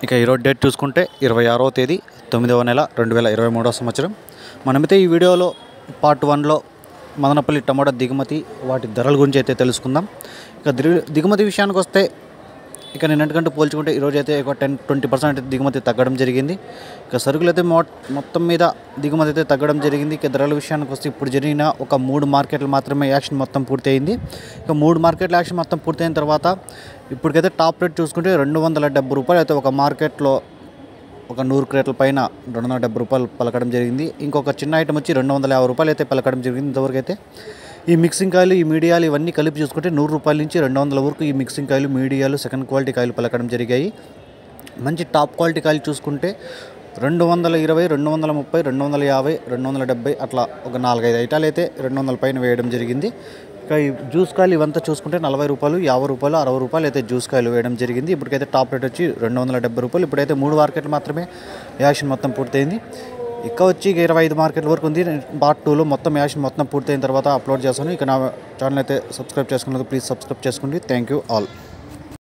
ఇక ఈరోజు డేట్ చూసుకుంటే ఇరవై ఆరవ తేదీ తొమ్మిదవ నెల రెండు వేల ఇరవై మూడవ సంవత్సరం మనమైతే ఈ వీడియోలో పార్ట్ వన్లో మదనపల్లి టమాటా దిగుమతి వాటి ధరల గురించి అయితే తెలుసుకుందాం ఇక దిగు- దిగుమతి విషయానికి వస్తే ఇక నిన్నటికంటే పోల్చుకుంటే ఈరోజు అయితే ఒక టెన్ ట్వంటీ పర్సెంట్ దిగుమతి తగ్గడం జరిగింది ఇక సరుకులు అయితే మొ మొత్తం మీద దిగుమతి అయితే తగ్గడం జరిగింది ఇక ధరల విషయానికి వస్తే ఇప్పుడు జరిగిన ఒక మూడు మార్కెట్లు మాత్రమే యాక్షన్ మొత్తం పూర్తయింది ఇక మూడు మార్కెట్ల యాక్షన్ మొత్తం పూర్తయిన తర్వాత ఇప్పటికైతే టాప్ రేట్ చూసుకుంటే రెండు వందల డెబ్బై రూపాయలు అయితే ఒక మార్కెట్లో ఒక నూరు క్రేట్ల పైన రెండు వందల డెబ్బై రూపాయలు పలకడం జరిగింది ఇంకొక చిన్న ఐటమ్ వచ్చి రెండు వందల యాభై రూపాయలు అయితే పలకడం జరిగింది ఇంతవరకు అయితే ఈ మిక్సింగ్ కాయలు ఈ మీడియాలు ఇవన్నీ కలిపి చూసుకుంటే నూరు రూపాయల నుంచి రెండు వందల వరకు ఈ మిక్సింగ్ కాయలు మీడియాలు సెకండ్ క్వాలిటీ కాయలు పలకడం జరిగాయి మంచి టాప్ క్వాలిటీ కాయలు చూసుకుంటే రెండు వందల ఇరవై రెండు వందల ముప్పై రెండు వందల యాభై రెండు వందల డెబ్బై అట్లా ఒక నాలుగైదు ఐటాలు అయితే రెండు వందల పైన వేయడం జరిగింది ఇక ఈ జ్యూస్ కాయలు ఇవంతా చూసుకుంటే నలభై రూపాయలు యాభై రూపాయలు అరవై రూపాయలు అయితే జ్యూస్ కాయలు వేయడం జరిగింది ఇప్పటికైతే టాప్ రేట్ వచ్చి రెండు వందల డెబ్బై రూపాయలు ఇప్పుడైతే మూడు మార్కెట్లు మాత్రమే యాక్షన్ మొత్తం పూర్తయింది ఇక వచ్చి ఇక ఇరవై ఐదు మార్కెట్ వరకు ఉంది పార్ట్ టూలో మొత్తం యాక్షన్ మొత్తం పూర్తయిన తర్వాత అప్లోడ్ చేస్తాను ఇక నా ఛానల్ అయితే సబ్స్క్రైబ్ చేసుకున్నందుకు ప్లీజ్ సబ్స్క్రైబ్ చేసుకోండి థ్యాంక్ యూ ఆల్